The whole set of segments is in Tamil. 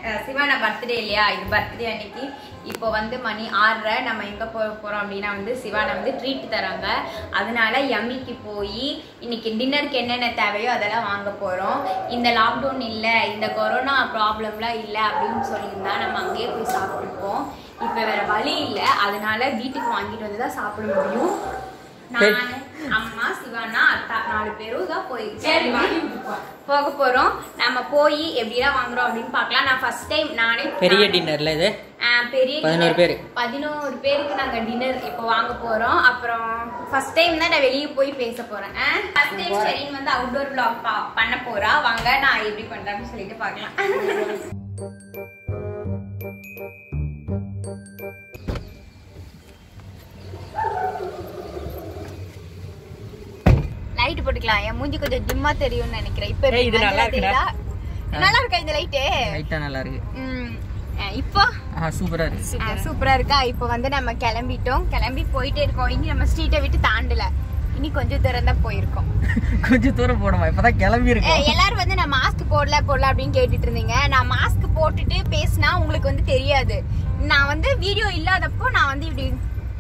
அஹ் சிவானா பர்த்டே இல்லையா இது பர்த்டே அன்னைக்கு இப்போ வந்து மணி ஆறரை நம்ம எங்கே போக போகிறோம் அப்படின்னா வந்து சிவானா வந்து ட்ரீட் தராங்க அதனால எம்மிக்கு போய் இன்னைக்கு டின்னருக்கு என்னென்ன தேவையோ அதெல்லாம் வாங்க போகிறோம் இந்த லாக்டவுன் இல்லை இந்த கொரோனா ப்ராப்ளம்லாம் இல்லை அப்படின்னு சொல்லியிருந்தா நம்ம அங்கேயே போய் சாப்பிட்டுப்போம் இப்போ வேற வழி இல்லை அதனால வீட்டுக்கு வாங்கிட்டு வந்து தான் சாப்பிட முடியும் நான் அம்மா சிவானா அத்தா நாலு பேரும் தான் போய் போக போறோம் நம்ம போய் எப்படிலாம் வாங்குறோம் அப்படின்னு பார்க்கலாம் நான் ஃபர்ஸ்ட் டைம் நானே பெரிய டின்னர்ல இது ஆஹ் பெரிய பதினோரு dinner. பேரு. பதினோரு பேருக்கு நாங்க டின்னர் இப்போ வாங்க போறோம் அப்புறம் ஃபர்ஸ்ட் டைம் தான் நான் வெளியே போய் பேச போறேன் ஃபர்ஸ்ட் டைம் ஷெரின் வந்து அவுட்டோர் vlog பா பண்ண போறா வாங்க நான் எப்படி பண்றேன்னு சொல்லிட்டு பார்க்கலாம் லைட் போட்டுக்கலாம் என் மூஞ்சி கொஞ்சம் டிம்மா தெரியும்னு நினைக்கிறேன் இப்ப ஏய், இது நல்லா மஞ்சளா இருக்குடா. தெரியுதா? நல்லா இருக்கா இந்த லைட்டு லைட்டா நல்லா இருக்கு ம், அஹ் இப்போ ஆ சூப்பரா இருக்கு அஹ் சூப்பரா இருக்கா இப்போ வந்து நம்ம கிளம்பிட்டோம் கிளம்பி போயிட்டே இருக்கோம் இனி நம்ம ஸ்ட்ரீட்டை விட்டு தாண்டல இனி கொஞ்சம் தூரம் தான் போயிருக்கோம் கொஞ்சம் தூரம் போடுமா இப்பதான் கிளம்பி அஹ் இருக்கோம் எல்லாரும் வந்து நான் மாஸ்க் போடல போடல அப்படின்னு கேட்டுட்டு இருந்தீங்க நான் மாஸ்க் போட்டுட்டு பேசினா உங்களுக்கு வந்து தெரியாது நான் வந்து வீடியோ இல்லாதப்போ நான் வந்து இப்படி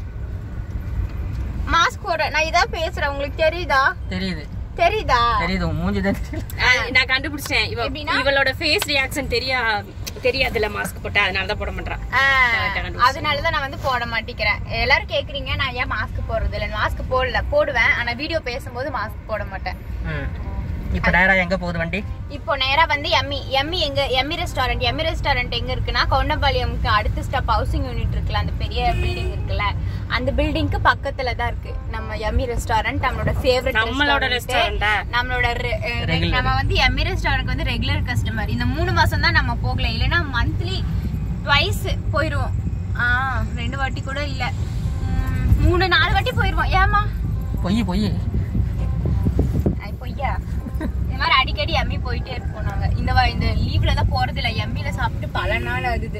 மாஸ்க் போடுறேன் நான் இதான் பேசுறேன் உங்களுக்கு தெரியுதா தெரியுது தெரியுதா தெரியுது உன் மூஞ்சி தான் தெரியல ஆ, நான் கண்டுபிடிச்சிட்டேன் இவ எப்படின்னா? இவளோட ஃபேஸ் ரியாக்ஷன் தெரியா தெரியாதுல மாஸ்க் போட்டா அதனால தான் போட மாட்டான் ஆஹ், Correct ஆ கண்டுபிடிச்சேன். அதனாலதான் நான் வந்து போட மாட்டேங்கிறேன் எல்லாரும் கேக்குறீங்க நான் ஏன் மாஸ்க் போடுறது இல்ல மாஸ்க் போடல போடுவேன் ஆனா வீடியோ பேசும்போது மாஸ்க் போட மாட்டேன் ம். இப்ப நேரா எங்க போகுது வண்டி இப்போ நேரா வந்து எம்மி எம்மி எங்க எம்மி ரெஸ்டாரண்ட் எம்மி ரெஸ்டாரண்ட் எங்க இருக்குன்னா கவுண்டபாளையம்க்கு அடுத்த ஸ்டாப் ஹவுசிங் யூனிட் இருக்குல்ல அந்த பெரிய பில்டிங் இருக்குல்ல அந்த பில்டிங்க்கு பக்கத்துல தான் இருக்கு நம்ம எம்மி ரெஸ்டாரண்ட் நம்மளோட ஃபேவரட் நம்மளோட restaurant ஆ? நம்மளோட re- அஹ் re- Regular. நம்ம வந்து எம்மி ரெஸ்டாரண்ட் வந்து ரெகுலர் கஸ்டமர் இந்த மூணு மாசம் தான் நம்ம போகல இல்லைன்னா மந்த்லி ட்வைஸ் போயிருவோம் ஆ ரெண்டு வாட்டி கூட இல்ல உம், மூணு நாலு வாட்டி போயிருவோம் ஏமா பொய் பொய் ஐ, பொய்யா இந்த மாதிரி அடிக்கடி எம்மி போயிட்டே இருப்போம் நாங்க இந்த வா- இந்த லீவ்ல தான் போறது இல்ல எம்மில சாப்பிட்டு பல நாள் ஆகுது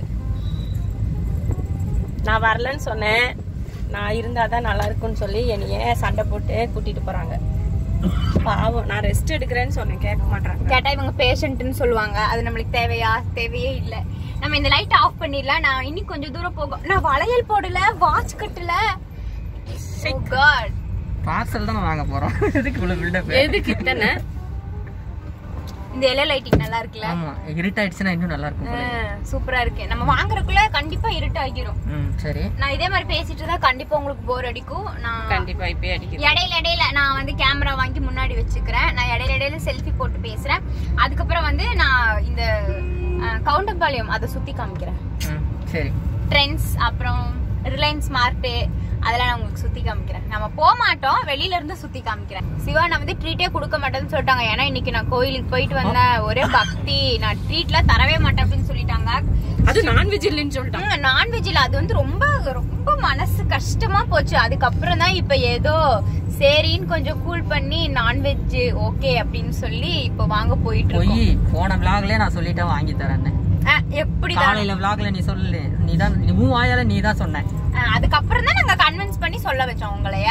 நான் வரலன்னு சொன்னேன் நான் இருந்தாதான் நல்லா இருக்கும்னு சொல்லி என்னைய சண்டை போட்டு கூட்டிட்டு போறாங்க பாவம் நான் ரெஸ்ட் எடுக்கிறேன்னு சொன்னேன் கேட்க மாட்டாங்க கேட்டா இவங்க பேஷண்ட்னு சொல்லுவாங்க அது நம்மளுக்கு தேவையா தேவையே இல்ல நம்ம இந்த லைட் ஆஃப் பண்ணிடலாம் நான் இன்னும் கொஞ்சம் தூரம் போகும் நான் வளையல் போடல வாட்ச் கட்டல Oh God. பார்சல் தான் வாங்க போறோம் எதுக்கு இவ்வளவு பில்டப் எதுக்கு இத்தனை இந்த எல்ஏ லைட்டிங் நல்லா இருக்குல்ல ஆமா இருட்டாயிடுச்சுன்னா இன்னும் நல்லா இருக்கும் போல. சூப்பரா இருக்கு நம்ம வாங்குறதுக்குள்ள கண்டிப்பா இருட்டு ஆகிரும் ம் சரி நான் இதே மாதிரி பேசிட்டு இருந்தா கண்டிப்பா உங்களுக்கு போர் அடிக்கும் நான் கண்டிப்பா இப்பயே அடிக்குது இடையில இடையில நான் வந்து கேமரா வாங்கி முன்னாடி வச்சுக்கிறேன் நான் இடையில இடையில செல்ஃபி போட்டு பேசுறேன் அதுக்கப்புறம் வந்து நான் இந்த அஹ், கவுண்டம்பாளையம் அதை சுத்தி காமிக்கிறேன் ம் சரி ட்ரெண்ட்ஸ் அப்புறம் ரிலையன்ஸ் ஸ்மார்ட் அதெல்லாம் நான் உங்களுக்கு சுத்தி காமிக்கிறேன் நம்ம போக மாட்டோம் வெளியில இருந்து சுத்தி காமிக்கிறேன் சிவா நான் வந்து ட்ரீட்டே கொடுக்க மாட்டேன்னு சொல்லிட்டாங்க ஏன்னா இன்னைக்கு நான் கோயிலுக்கு போயிட்டு வந்தேன் ஒரே பக்தி நான் ட்ரீட்லாம் தரவே மாட்டேன் அப்படின்னு சொல்லிட்டாங்க அது நான்வெஜ் இல்லைன்னு சொல்லிட்டான் நான்வெஜ்ல அது வந்து ரொம்ப ரொம்ப மனசு கஷ்டமா போச்சு அதுக்கப்புறம் தான் இப்ப ஏதோ சரின்னு கொஞ்சம் கூல் பண்ணி நான்வெஜ் ஓகே அப்படின்னு சொல்லி இப்ப வாங்க போயிட்டு பொய் இருக்கோம் போன விளாக்லயே நான் சொல்லிட்டேன் வாங்கி தரேன்னு அஹ், எப்படிதான் காலையில விளாக்ல நீ சொல்லு நீ தான் நீ மூ வாயால நீ தான் சொன்ன அஹ், அதுக்கப்புறம் தான் நாங்க கன்வின்ஸ் பண்ணி சொல்ல வச்சோம் உங்களைய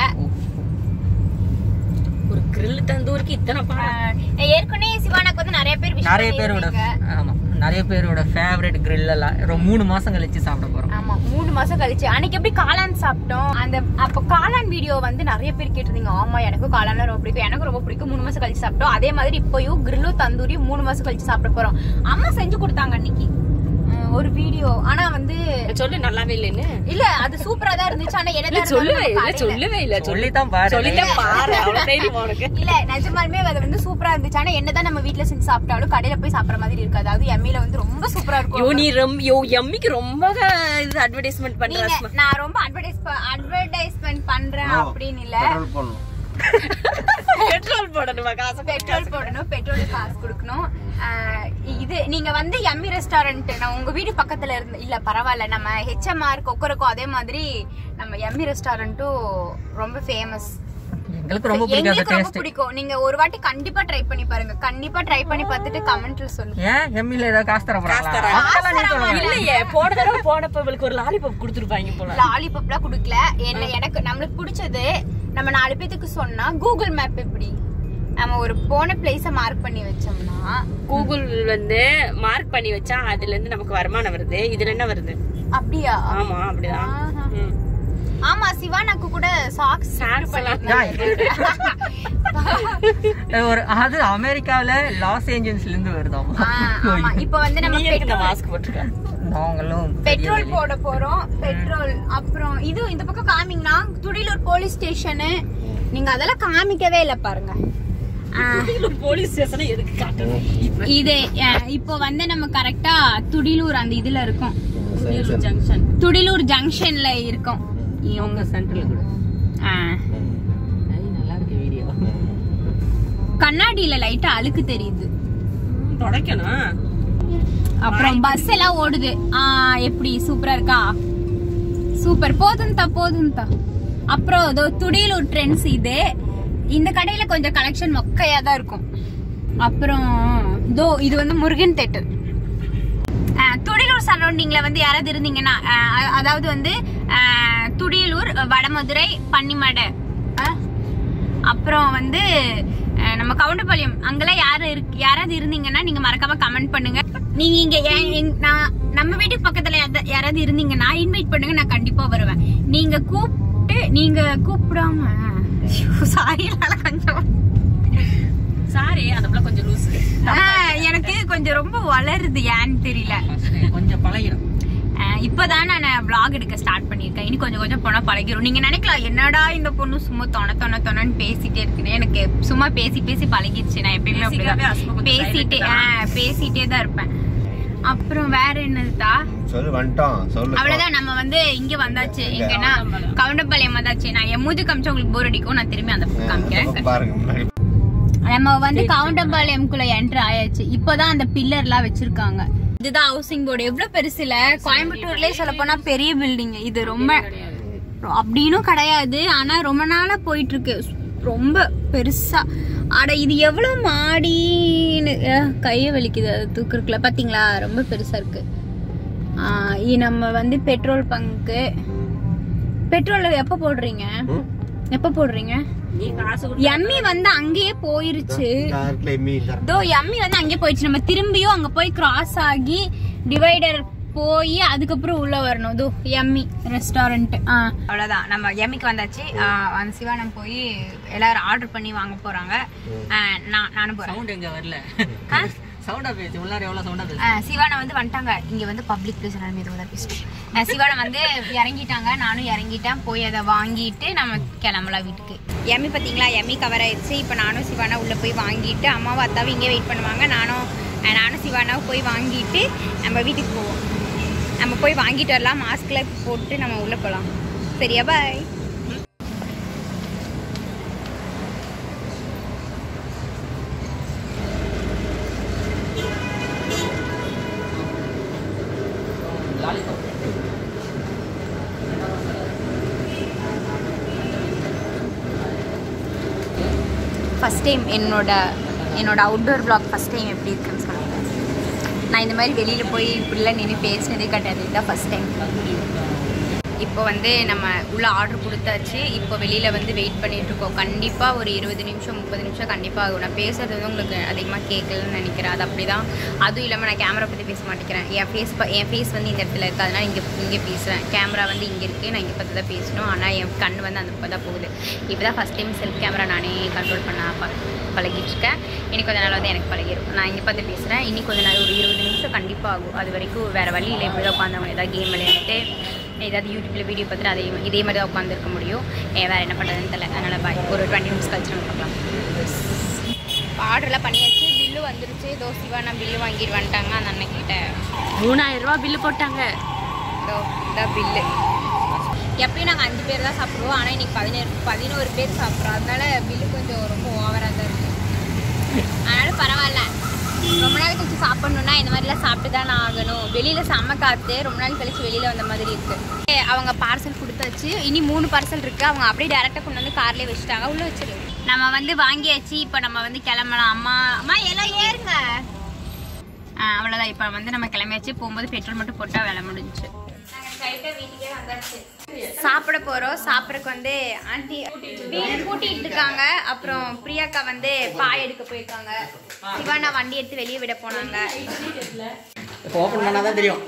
ஒரு grill தந்தூருக்கு இத்தனை பாடம் அஹ், ஏற்கனவே சிவானாக்கு வந்து நிறைய பேர் wish நிறைய பேரோட பண்ணியிருந்தீங்க. ஆமா நிறைய பேரோட ஃபேவரட் grill எல்லாம் ஒரு மூணு மாசம் கழிச்சு சாப்பிட போறோம் ஆமா மூணு மாசம் கழிச்சு அன்னைக்கு எப்படி காளான் சாப்பிட்டோம் அந்த அப்ப காளான் வீடியோ வந்து நிறைய பேர் கேட்டிருந்தீங்க ஆமா எனக்கும் காளான் ரொம்ப பிடிக்கும் எனக்கு ரொம்ப பிடிக்கும் மூணு மாசம் கழிச்சு சாப்பிட்டோம் அதே மாதிரி இப்பயும் கிரில்லும் தந்தூரியும் மூணு மாசம் கழிச்சு சாப்பிட போறோம் அம்மா செஞ்சு கொடுத்தாங்க அன்னைக்கு அஹ் ஒரு வீடியோ ஆனா வந்து சொல்லு நல்லாவே இல்லைன்னு இல்ல அது சூப்பரா தான் இருந்துச்சு ஆனா இல்ல என்னதான் சொல்லவே இருந்தாலும் இல்ல நம்ம சொல்லவே இல்ல சொல்லு சொல்லித்தான் பாரு சொல்லித்தான் பாரு அவ்வளவு தைரியம் உனக்கு இல்ல நிஜமாலுமே அது வந்து சூப்பரா இருந்துச்சு ஆனா என்னதான் நம்ம வீட்ல செஞ்சு சாப்பிட்டாலும் கடையில போய் சாப்பிடுற மாதிரி இருக்காது அதாவது எம்மில வந்து ரொம்ப சூப்பரா யோ இருக்கும் நீ ரொம்ப யோ எம்மிக்கு ரொம்ப இது அட்வர்டைஸ்மெண்ட் பண்ற நீங்க நான் ரொம்ப அட்வர்டைஸ் அட்வர்டைஸ்மெண்ட் பண்றேன் அப்படின்னு இல்ல பெட்ரோல் போடணுமா காசு பெட்ரோல் போடணும் பெட்ரோல் காசு கொடுக்கணும் ஆஹ் இது நீங்க வந்து எம்மி ரெஸ்டாரண்ட் நான் உங்க வீடு பக்கத்துல இருந்து இல்ல பரவாயில்ல நம்ம ஹெச்எம்ஆர் கொக்கரக்கோ அதே மாதிரி நம்ம எம்மி ரெஸ்டாரண்ட்டும் ரொம்ப ஃபேமஸ் எங்களுக்கு ரொம்ப பிடிக்கும் அந்த எங்களுக்கு ரொம்ப டேஸ்ட் பிடிக்கும் நீங்க ஒரு வாட்டி கண்டிப்பா ட்ரை பண்ணி பாருங்க கண்டிப்பா ட்ரை பண்ணி பார்த்துட்டு கமெண்ட்ல சொல்லுங்க ஏன் எம்மில ஏதாவது காசு தர காசு போறாங்களா தரா. அதெல்லாம் நீ சொல்லணும் இல்லையே போன தடவை போனப்ப இவளுக்கு ஒரு லாலிபாப் கொடுத்துருப்பாங்க போல லாலிபாப்லாம் கொடுக்கல என்ன எனக்கு நம்மளுக்கு பிடிச்சது நம்ம நாலு பேத்துக்கு சொன்னா கூகுள் மேப் எப்படி நம்ம ஒரு போன பிளேஸ மார்க் பண்ணி வச்சோம்னா கூகுள் வந்து மார்க் பண்ணி வச்சா அதுல இருந்து நமக்கு வருமானம் வருது இதுல என்ன வருது அப்படியா ஆமா அப்படிதான் ஆஹா. ம். ஆமா சிவானாக்கு கூட சாக்ஸ் Socks எல்லாம் ஒரு அது அமெரிக்காவுல லாஸ் ஏஞ்சல்ஸ்ல இருந்து வருதாம் ஆமா இப்போ வந்து நம்ம நீ எதுக்கு இந்த பெட்ரோல் மாஸ்க் போட்டிருக்க நாங்களும் பெட்ரோல் போட போறோம் பெட்ரோல் அப்புறம் இது இந்த பக்கம் காமிங்கன்னா துடிலூர் போலீஸ் ஸ்டேஷனு நீங்க அதெல்லாம் காமிக்கவே இல்லை பாருங்க ஆ, போலீஸ் ஸ்டேஷனை எதுக்கு காட்டணும் இது அஹ், இப்போ வந்து நம்ம கரெக்டா துடிலூர் அந்த இதுல இருக்கோம் ஜங்ஷன் துடிலூர் ஜங்ஷன்ல இருக்கோம் இவங்க சென்டர்ல கூட ஆ, ஐ, நல்லா இருக்கு வீடியோ கண்ணாடியில லைட்டா அழுக்கு தெரியுது தொடக்கணும் அப்புறம் பஸ் எல்லாம் ஓடுது ஆ எப்படி சூப்பரா இருக்கா சூப்பர் போதும் தா போதும் தா அப்புறம் இதோ துடியலூர் ட்ரெண்ட்ஸ் இது இந்த கடையில கொஞ்சம் கலெக்ஷன் மொக்கையா தான் இருக்கும் அப்புறம் இதோ இது வந்து முருகன் தேட்டர் துடியலூர் சரௌண்டிங்ல வந்து யாராவது இருந்தீங்கன்னா அஹ், அ- அதாவது வந்து அஹ், துடியலூர் வடமதுரை பன்னிமடை அஹ், அப்புறம் வந்து அஹ், நம்ம கவுண்டபாளையம் அங்கெல்லாம் யாரு இருக்கு யாராவது இருந்தீங்கன்னா நீங்க மறக்காம கமெண்ட் பண்ணுங்க நீங்க இங்க ஏன் எங்க- நான் நம்ம வீட்டுக்கு பக்கத்துல யாரா- யாராவது இருந்தீங்கன்னா இன்வைட் பண்ணுங்க நான் கண்டிப்பா வருவேன் நீங்க கூப்பிட்டு நீங்க கூப்பிடாம சாரி கொஞ்சம் சாரி அந்த பிள்ளை கொஞ்சம் லூசு ஆஹ், எனக்கு கொஞ்சம் ரொம்ப வளருது ஏன்னு தெரியல கொஞ்சம் பழகிடும் அஹ் இப்பதான் நான் vlog எடுக்க ஸ்டார்ட் பண்ணிருக்கேன் இனி கொஞ்சம் கொஞ்சம் போனா பழகிரும் நீங்க நினைக்கலாம் என்னடா இந்த பொண்ணு சும்மா தொண தொண தொணன்னு பேசிட்டே இருக்குன்னு எனக்கு சும்மா பேசி பேசி பழகிடுச்சு நான் எப்பயுமே Basically அப்படிதான் அஸ்மா கொஞ்சம் பேசிட்டே silent தான். ஆஹ், பேசிட்டே தான் இருப்பேன் அப்புறம் வேற என்னதுதா சொல்லு வந்துட்டோம் சொல்லு அவ்வளவுதான் நம்ம வந்து இங்க வந்தாச்சு எங்கன்னா கவுண்டம்பாளையம். கவுண்டப்பாளையம் வந்தாச்சு நான் என் மூஞ்சி காமிச்சா உங்களுக்கு போர் அடிக்கும் நான் திரும்பி அந்த பக்கம் ஆ, இந்த காமிக்கிறேன் பக்கம் பாருங்க முன்னாடி நம்ம வந்து கவுண்டம்பாளையம்குள்ள என்ட்ரு ஆயாச்சு இப்பதான் அந்த பில்லர் எல்லாம் வச்சிருக்காங்க இதுதான் ஹவுசிங் போர்டு எவ்வளவு பெருசு இல்ல கோயம்புத்தூர்லயே சொல்ல போனா பெரிய பில்டிங் இது ரொம்ப அப்படின்னும் கிடையாது ஆனா ரொம்ப நாளா போயிட்டு இருக்கு ரொம்ப பெருசா அட இது எவ்வளவு மாடின்னு அஹ், கைய வலிக்குது அது தூக்குறதுக்குள்ள பாத்தீங்களா ரொம்ப பெருசா இருக்கு ஆஹ், இது நம்ம வந்து பெட்ரோல் பங்க்கு பெட்ரோல் எப்ப போடுறீங்க எப்ப போடுறீங்க நீ காசு கொடுத்து எம்மி வந்து அங்கேயே போயிருச்சு கார்ல எம்மி இல்ல. இதோ எம்மி வந்து அங்கேயே போயிடுச்சு நம்ம திரும்பியும் அங்க போய் கிராஸ் ஆகி டிவைடர் போய் அதுக்கப்புறம் உள்ள வரணும் இதோ எம்மி ரெஸ்டாரண்ட் அவ்வளவுதான் நம்ம எம்மிக்கு வந்தாச்சு ஆஹ் அந்த சிவானம் போய் எல்லாரும் ஆர்டர் பண்ணி வாங்க போறாங்க ஆஹ் நான் நானும் போறேன் சவுண்ட் எங்க வரல சவுண்டா பேசு உள்ளார எவ்வளவு சவுண்டா பேசு ஆஹ் சிவானா வந்து வந்துட்டாங்க இங்க வந்து பப்ளிக் பிளேஸ் எல்லாரும் மெதுவாக தான் பேசணும் ஆஹ் சிவானா வந்து இறங்கிட்டாங்க நானும் இறங்கிட்டேன் போய் அதை வாங்கிட்டு நம்ம கிளம்பலாம் வீட்டுக்கு எம்மி பார்த்தீங்களா எம்மி கவர் ஆயிடுச்சு இப்போ நானும் சிவானா உள்ளே போய் வாங்கிட்டு அம்மாவும் அத்தாவும் இங்கே வெயிட் பண்ணுவாங்க நானும் ஆஹ் நானும் சிவானாவும் போய் வாங்கிட்டு நம்ம வீட்டுக்கு போவோம் நம்ம போய் வாங்கிட்டு வரலாம் மாஸ்கில் போட்டு நம்ம உள்ளே போகலாம் சரியா பாய் ஃபஸ்ட் டைம் என்னோட என்னோட அவுட்டோர் பிளாக் ஃபஸ்ட் டைம் எப்படி இருக்குன்னு சொல்லுங்கள் நான் இந்த மாதிரி வெளியில் போய் இப்படிலாம் நின்று பேசினதே கிடையாது இதுதான் ஃபஸ்ட் டைம் இப்போ வந்து நம்ம உள்ள ஆர்டர் கொடுத்தாச்சு இப்போ வெளியில் வந்து வெயிட் பண்ணிட்டு இருக்கோம் கண்டிப்பாக ஒரு இருபது நிமிஷம் முப்பது நிமிஷம் கண்டிப்பாக ஆகும் நான் பேசுறது வந்து உங்களுக்கு அதிகமாக கேட்கலன்னு நினைக்கிறேன் அது அப்படி தான் அதுவும் இல்லாமல் நான் கேமரா பற்றி பேச மாட்டேங்கிறேன் என் ஃபேஸ் என் ஃபேஸ் வந்து இந்த இடத்துல இருக்குது அதனால் இங்கே இங்கே பேசுகிறேன் கேமரா வந்து இங்கே இருக்குது நான் இங்கே பார்த்து தான் பேசணும் ஆனால் என் கண் வந்து அந்த பக்கம் தான் போகுது இப்போ தான் ஃபஸ்ட் டைம் செல்ஃப் கேமரா நானே கண்ட்ரோல் பண்ண ப பழகிட்டு இருக்கேன் இன்னைக்கு கொஞ்ச நாள் வந்து எனக்கு பழகிடும் நான் இங்கே பார்த்து பேசுகிறேன் இன்னி கொஞ்ச நாள் ஒரு இருபது நிமிஷம் கண்டிப்பாக ஆகும் அது வரைக்கும் வேறு வழி இல்லை இப்படி தான் உட்காந்தவங்க ஏதாவது கேம் விளையாடிட்டு ஏதாவது யூடியூப்பில் வீடியோ பார்த்துட்டு அதே இதே மாதிரி தான் உட்காந்துருக்க முடியும் ஏன் வேறு என்ன பண்ணுறதுன்னு தெரியல அதனால் பாய் ஒரு டுவெண்ட்டி மினிட்ஸ் கழிச்சு நம்ம பார்க்கலாம் ஆர்டர்லாம் பண்ணியாச்சு பில்லு வந்துருச்சு இதோ சிவா நான் பில்லு வாங்கிட்டு வந்துட்டாங்க அந்த அன்னைக்கிட்ட மூணாயிரம் ரூபாய் பில்லு போட்டாங்க இதோ இந்த பில்லு எப்பயும் நாங்கள் அஞ்சு பேர் தான் சாப்பிடுவோம் ஆனால் இன்னைக்கு பதினேழு பதினோரு பேர் சாப்பிட்றோம் அதனால பில்லு கொஞ்சம் ரொம்ப ஓவராக தான் இருக்கு அதனால பரவாயில்ல ரொம்ப நாள் கழிச்சு சாப்பிடணும்னா இந்த மாதிரிலாம் சாப்பிட்டு தானே ஆகணும் வெளியில் செம்ம காற்று ரொம்ப நாள் கழிச்சு வெளியில் வந்த மாதிரி இருக்கு ஏ, அவங்க பார்சல் கொடுத்தாச்சு இனி மூணு பார்சல் இருக்கு அவங்க அப்படியே டேரெக்டாக கொண்டு வந்து கார்லேயே வச்சுட்டாங்க உள்ள வச்சிரு நம்ம வந்து வாங்கியாச்சு இப்போ நம்ம வந்து கிளம்பலாம் அம்மா அம்மா எல்லாம் ஏறுங்க அவ்வளோதான் இப்போ வந்து நம்ம கிளம்பியாச்சு போகும்போது பெட்ரோல் மட்டும் போட்டால் வேலை முடிஞ்சுச்சு வீட்டுக்கே வந்தாச்சு சாப்பிட போறோம் சாப்பிடறதுக்கு வந்து ஆண்டி வீடு கூட்டிட்டு இருக்காங்க அப்புறம் பிரியாக்கா வந்து பாய் எடுக்க போயிருக்காங்க சிவானா வண்டி எடுத்து வெளியே விட போனாங்க இப்போ ஓப்பன் பண்ணாதான் தெரியும்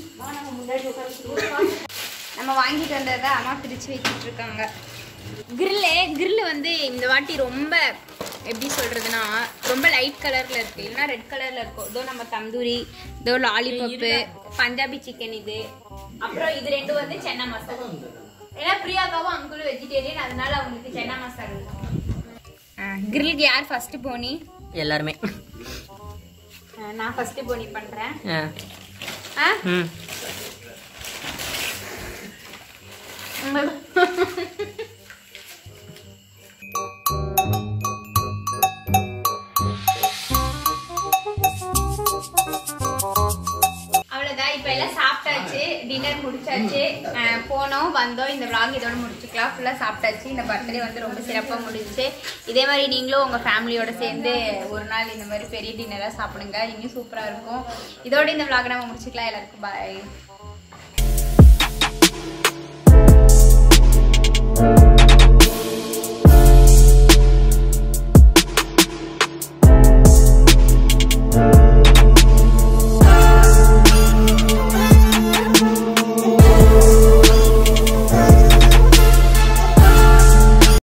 நம்ம வாங்கிட்டு வந்ததை அம்மா பிரிச்சு வச்சுட்டு இருக்காங்க கிரில்லு கிரில் வந்து இந்த வாட்டி ரொம்ப எப்படி சொல்றதுன்னா ரொம்ப லைட் கலர்ல இருக்கு இல்லைன்னா ரெட் கலர்ல இருக்கும் இதோ நம்ம தந்தூரி இதோ லாலிபப்பு பஞ்சாபி சிக்கன் இது அப்புறம் இது ரெண்டும் வந்து சென்னா மசாலா ஏன்னா பிரியாக்காவும் அங்குளும் வெஜிடேரியன் அதனால அவங்களுக்கு சென்னா மசாலா கிரில்க்கு யார் ஃபர்ஸ்ட் போனி எல்லாருமே அஹ் நான் ஃபர்ஸ்ட் போனி பண்றேன் ஆ ஆ ம் அவ்வளவுதான் இப்ப எல்லாம் சாப்பிட்டாச்சு டின்னர் முடிச்சாச்சு அஹ் போனோம் வந்தோம் இந்த vlog இதோட முடிச்சுக்கலாம் ஃபுல்லா சாப்பிட்டாச்சு இந்த பர்த்டே வந்து ரொம்ப சிறப்பா முடிஞ்சுச்சு இதே மாதிரி நீங்களும் உங்க ஃபேமிலியோட சேர்ந்து ஒரு நாள் இந்த மாதிரி பெரிய டின்னரா சாப்பிடுங்க இன்னும் சூப்பரா இருக்கும் இதோட இந்த vlog நம்ம முடிச்சுக்கலாம் எல்லாருக்கும் பாய்